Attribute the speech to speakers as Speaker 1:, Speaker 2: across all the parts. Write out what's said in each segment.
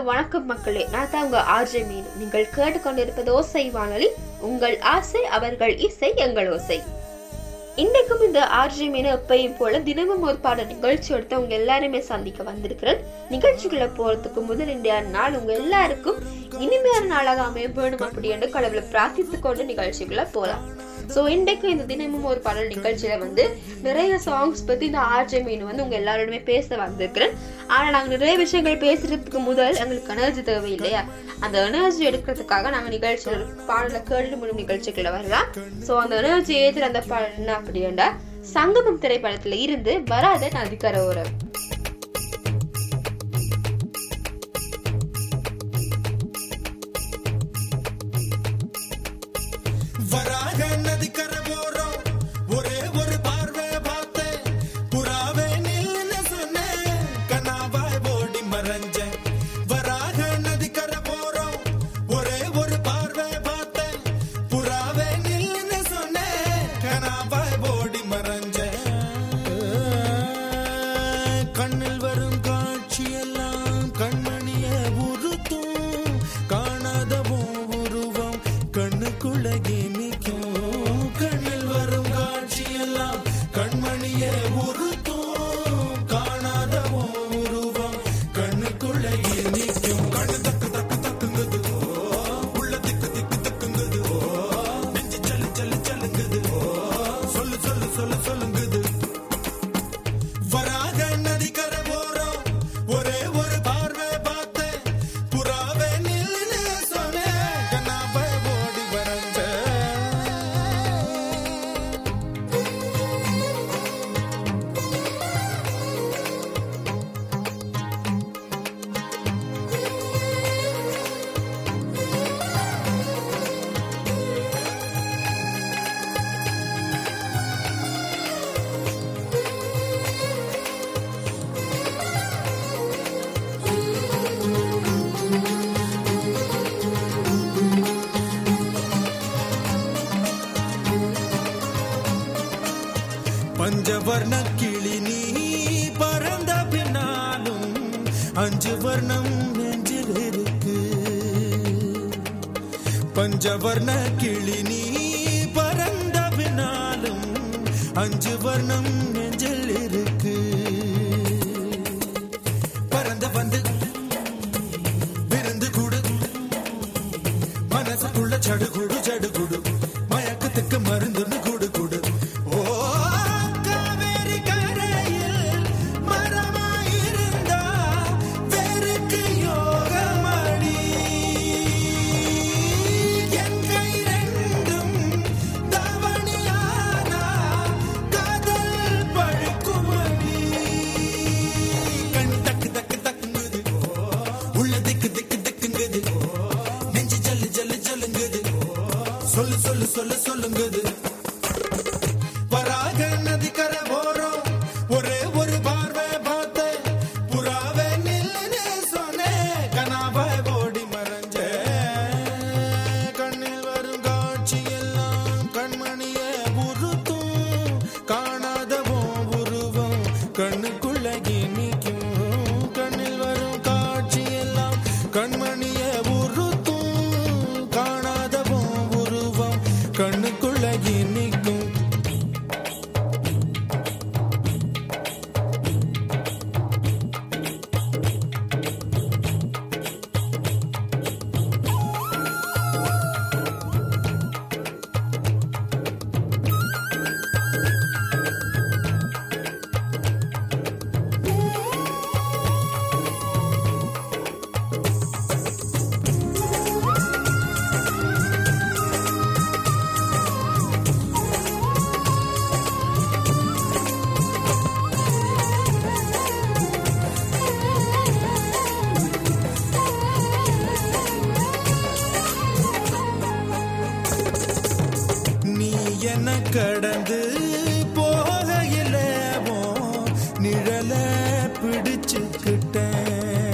Speaker 1: வணக்கம் மக்களே நான் தான் உங்க ஆர்ஜே மீனு நீங்கள் கேட்டுக்கொண்டிருப்பது ஓசை வானொலி உங்கள் ஆசை அவர்கள் இசை எங்கள் ஓசை இன்றைக்கும் இந்த ஆர்ஜே மீனு எப்பயும் போல தினமும் ஒரு பாட நிகழ்ச்சி எடுத்து உங்க எல்லாருமே சந்திக்க வந்திருக்கிறேன் நிகழ்ச்சிக்குள்ள போறதுக்கு முதல் இன்றைய நாள் உங்க எல்லாருக்கும் இனிமையான நாளாக அமைய வேணும் அப்படி என்று கடவுளை பிரார்த்தித்துக் கொண்டு நிகழ்ச்சிக்குள்ள போலாம் ஸோ இன்றைக்கு இந்த தினமும் ஒரு பாடல் நிகழ்ச்சியில வந்து நிறைய சாங்ஸ் பத்தி இந்த ஆர்ஜே மீன் வந்து உங்க எல்லாரோடுமே பேச வந்திருக்கிறேன் ஆனா நாங்க நிறைய விஷயங்கள் பேசுறதுக்கு முதல் எங்களுக்கு எனர்ஜி தேவை இல்லையா அந்த எனர்ஜி எடுக்கிறதுக்காக நாங்க நிகழ்ச்சி பாடல கேட்டு முடியும் நிகழ்ச்சிக்குள்ள வரலாம் ஸோ அந்த எனர்ஜி ஏற்றுற அந்த பாடல் என்ன அப்படின்னா சங்கமம் திரைப்படத்துல இருந்து வராத நதிக்கரை ஓரம்
Speaker 2: வராக நதிக்கரை ஓரம் ஒரே ஒரு பார்வை பார்த்தேன் புறாவே நில்லுன்னு சொன்னேன் கனாவாய் ஓடி மறைஞ்சேன் வராக நதிக்கரை ஓரம் ஒரே ஒரு பார்வை பார்த்தேன் புறாவே நில்லுன்னு சொன்னேன் கனாவாய் ஓடி மறைஞ்சேன் கண்ணில் வரும் காட்சியெல்லாம் கண்மணிய உறுத்தும் காணாதவோ உருவம் கண்ணுக்குள்ள நிற்கும் கண்ணில் வரும் காட்சியெல்லாம் கண்மணிய உறுத்தும் காணாதவோ உருவம் கண்ணுக்குள்ள நிற்கும் கண்ணு தக்கு தக்கு தக்குங்குது ஓ, உள்ள திக்கு திக்கு தக்குங்குது ஓ, நெஞ்சு சல்லு சல்லு சல்லுங்குது ஓ, சொல்லு சொல்லு சொல்லு சொல்லுங்குது வராக நதிக்கரை ஓரம் ஒரே ஒரு பார்வை பார்த்தேன் புறாவே நில்லுன்னு சொன்னேன் கண்ணாவை ஓடி வரைஞ்சேன் பஞ்சவர்ண கிளி நீ பறந்த பின்னாலும் அஞ்சு வர்ணம் நெஞ்சில் இருக்கு பஞ்சவர்ண கிளி நீ பறந்த பின்னாலும் அஞ்சு வர்ணம் நெஞ்சில் இருக்கு பறந்து வந்து விருந்து கூடு மனசுக்குள்ள சடுகுடு சடுகுடு மயக்கத்துக்கு மருந்துன்னு குடு குடு ஓ காவேரி கரையில் மரமாயிருந்தா வேருக்கு யோகமடி என் கை ரெண்டும் தவணியானா காதல் பழுக்குமடி கண் தக்கு தக்கு தக்குங்குது உள்ள திக்கு திக்கு திக்குங்குது நெஞ்சு ஜல்லு ஜல்லு ஜல்லுங்குது சொல்லு சொல்லு சொல்லு சொல்லுங்குது வராக நதிக்கரை ஓரம் ஒரே ஒரு பார்வை பார்த்தேன் புறாவே நில்லுன்னு சொன்னேன் கனாவாய் ஓடி மறைஞ்சேன் கண்ணில் வரும் காட்சி எல்லாம் கண்மணியே உறுத்தும் காணாதவோ உருவம் கண்ணுக்குள்ள நிற்கும் கண்ணில் வரும் காட்சி எல்லாம் கண்மணியே உறுத்தும் காணாதவோ உருவம் கண்ணுக்குள்ள நிற்கும் நீ என்ன கடந்து போகையில உன் நிழல பிடிச்சுக்கிட்டேன்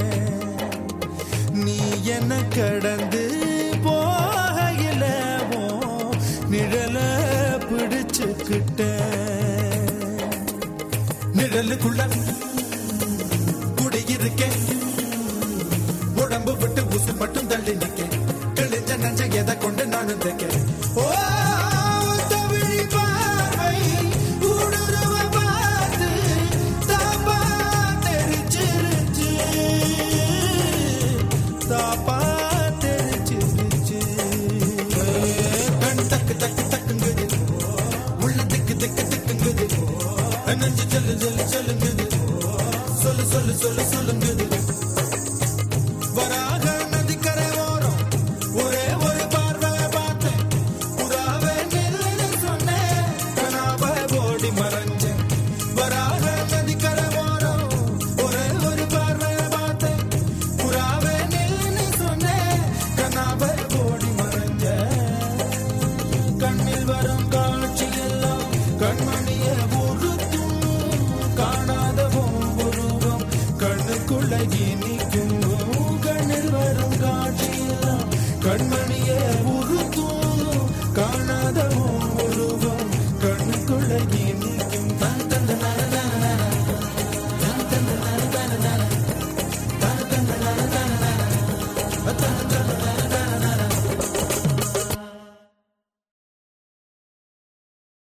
Speaker 2: நீ என்ன கடந்து போகையில உன் நிழல பிடிச்சுக்கிட்டேன் நிழலுக்குள்ள குடியிருக்கேன் உடம்பு நெஞ்சு செல்லு செல்லு செல்லுங்குது சொல்லு சொல்லு சொல்லு சொல்லுங்குது வராக நதிக்கரை ஓரம் ஒரே ஒரு பார்வை பார்த்தேன் புறாவே நில்லுன்னு சொன்னேன் கனாவை ஓடி மறைஞ்சேன் வராக நதிக்கரை ஓரம் ஒரே ஒரு பார்வை பார்த்தேன் புறாவே நில்லுன்னு சொன்னேன் கனாவை ஓடி மறைஞ்சேன் கண்ணில் வரும் காட்சி எல்லாம் கண்மணிய உறுத்தும் காணாத உருவம் கண்ணுக்குள்ள இனிக்கும்